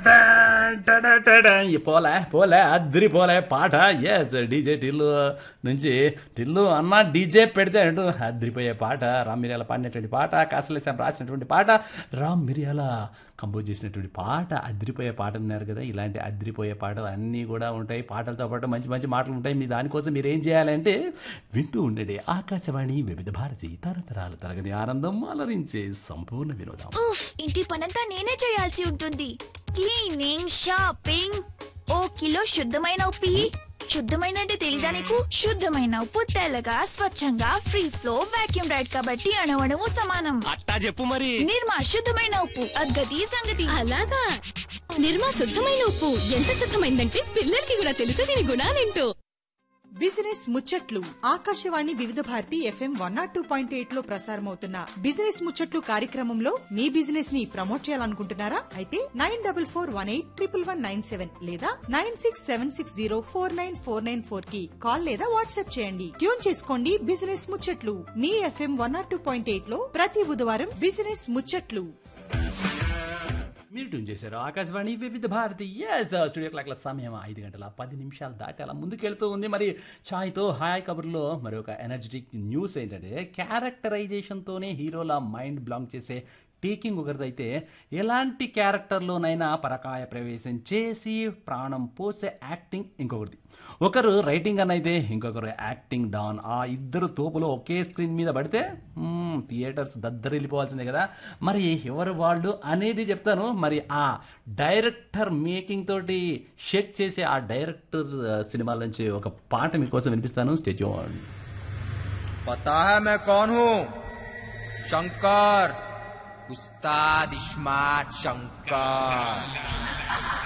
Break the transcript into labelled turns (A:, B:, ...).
A: ఈ పోలే పోలే అద్దరి పోలే పాట ఎస్ డీజే టిల్లు నుంచి టిల్లు అన్న డీజే పెడితే అంటూ అద్దరిపోయే పాట రామ్ మిరియాల పాడినటువంటి పాట కాసలేసాం రాసినటువంటి పాట రామ్ మిరియాల కంపోజ్ చేసినటువంటి పాట అద్దరిపోయే పాట ఉన్నారు కదా ఇలాంటి అద్దరిపోయే పాటలు అన్నీ కూడా ఉంటాయి పాటలతో పాటు మంచి మంచి మాటలు ఉంటాయి మీ దానికోసం మీరు ఏం చేయాలంటే వింటూ ఉండండి ఆకాశవాణి వివిధ భారతి తరతరాలు తరగని ఆనందం అలరించే సంపూర్ణ వినోదం
B: ఉఫ్ ఇంటి పనంతా నేనే చేయాల్సి ఉంటుంది క్లీనింగ్ షాపింగ్ ఓ కిలో శుద్ధమైన ఉప్పి శుద్ధమైన అంటే తెలీదా నీకు శుద్ధమైన ఉప్పు తెల్లగా స్వచ్ఛంగా ఫ్రీ ఫ్లో వాక్యూమ్ రైడ్ కాబట్టి అణవణము సమానం
C: అట్టా చెప్పు మరి
B: నిర్మా శుద్ధమైన ఉప్పు అద్గతి సంగతి
D: అలాగా నిర్మా శుద్ధమైన ఉప్పు ఎంత శుద్ధమైందంటే పిల్లలకి కూడా తెలుసు దీని గుణాలేంటో
E: బిజినెస్ ముచ్చట్లు Akashvani Vividh Bharati FM one not two point eight లో ప్రసారమవుతున్న బిజినెస్ ముచ్చట్లు కార్యక్రమంలో మీ బిజినెస్ ని ప్రమోట్ చేయాలనుకుంటున్నారా అయితే nine double four one eight triple one nine seven లేదా nine six seven six zero four nine four nine four కి కాల్ లేదా వాట్సాప్ చేయండి ట్యూన్ చేసుకోండి బిజినెస్ ముచ్చట్లు మీ FM one not two point eight లో ప్రతి బుధవారం బిజినెస్ ముచ్చట్లు
A: మీరు ట్యూన్ చేశారు ఆకాశవాణి వివిధ భారతి ఎస్ స్టూడియో క్లాక్ల సమయం ఐదు గంటల పది నిమిషాలు దాటి అలా ముందుకెళ్తూ ఉంది మరి ఛాయ్తో హాయ్ కబుర్లో మరి ఒక ఎనర్జెటిక్ న్యూస్ ఏంటంటే క్యారెక్టరైజేషన్తోనే హీరోల మైండ్ బ్లాంక్ చేసే టేకింగ్ ఒకరిదైతే ఎలాంటి క్యారెక్టర్లోనైనా పరకాయ ప్రవేశం చేసి ప్రాణం పోసే యాక్టింగ్ ఇంకొకరిది ఒకరు రైటింగ్ అని అయితే ఇంకొకరు యాక్టింగ్ డౌన్ ఆ ఇద్దరు తోపులు ఒకే స్క్రీన్ మీద పడితే మ్మ్, థియేటర్స్ దద్దరిల్లిపోవాల్సిందే కదా మరి ఎవరు వాళ్ళు అనేది చెప్తాను మరి ఆ డైరెక్టర్ మేకింగ్ తోటి షేక్ చేసే ఆ డైరెక్టర్ ఆ, సినిమాల నుంచి ఒక పాట మీకోసం వినిపిస్తాను స్టేజ్
F: पता है मैं कौन हूँ शंकर उस्ताद इस्मार्ट शंकर